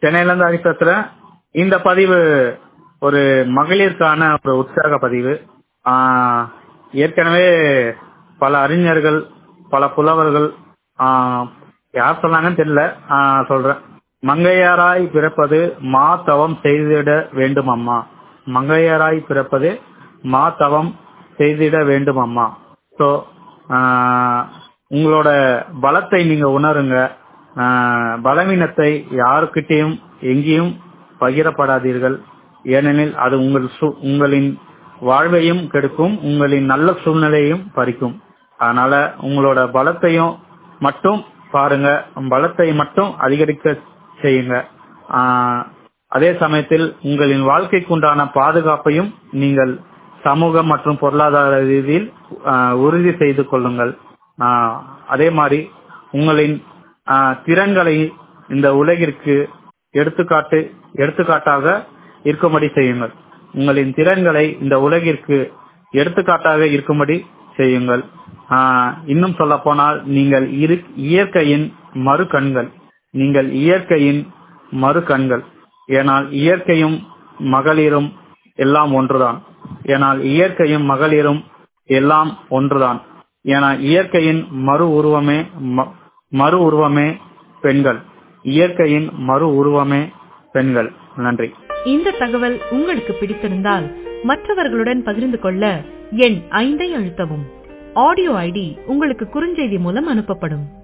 சென்னையில இருந்து ஹரி பேசுறேன் இந்த பதிவு ஒரு மகளிருக்கான ஒரு உற்சாக பதிவு ஆஹ், ஏற்கனவே பல அறிஞர்கள் பல புலவர்கள் ஆஹ், யார் சொன்னாங்கன்னு தெரியல ஆஹ், சொல்றேன் மங்கையராய் பிறப்பது மா தவம் செய்திட வேண்டும் அம்மா மங்கையராய் பிறப்பது மா தவம் செய்திட வேண்டும் அம்மா ஸோ உங்களோட பலத்தை நீங்க உணருங்க ஆஹ், பலவீனத்தை யாருக்கிட்டையும் எங்கேயும் பகிரப்படாதீர்கள் ஏனெனில் அது உங்கள் சு- உங்களின் வாழ்வையும் கெடுக்கும் உங்களின் நல்ல சூழ்நிலையையும் பறிக்கும் அதனால உங்களோட பலத்தையும் மட்டும் பாருங்க பலத்தை மட்டும் அதிகரிக்க செய்யுங்க ஆஹ், அதே சமயத்தில் உங்களின் வாழ்க்கைக்குண்டான பாதுகாப்பையும் நீங்கள் சமூக மற்றும் பொருளாதார ரீதியில் ஆஹ், உறுதி செய்து கொள்ளுங்கள் ஆஹ், அதே மாதிரி உங்களின் ஆஹ், திறன்களை இந்த உலகிற்கு எடுத்துக்காட்டு எடுத்துக்காட்டாக இருக்கும்படி செய்யுங்கள் உங்களின் திறன்களை இந்த உலகிற்கு எடுத்துக்காட்டாக இருக்கும்படி செய்யுங்கள் ஆஹ், இன்னும் சொல்ல போனால் நீங்கள் இரு- இயற்கையின் மறு கண்கள் நீங்கள் இயற்கையின் மறு கண்கள் ஏனால் இயற்கையும் மகளிரும் எல்லாம் ஒன்றுதான் ஏனால் இயற்கையும் மகளிரும் எல்லாம் ஒன்றுதான் ஏன்னா இயற்கையின் மறு உருவமே ம- மறு உருவமே பெண்கள் இயற்கையின் மறு உருவமே பெண்கள் நன்றி இந்த தகவல் உங்களுக்கு பிடித்திருந்தால் மற்றவர்களுடன் பகிர்ந்து கொள்ள எண் ஐந்தை அழுத்தவும் ஆடியோ ஐடி உங்களுக்கு குறுஞ்செய்தி மூலம் அனுப்பப்படும்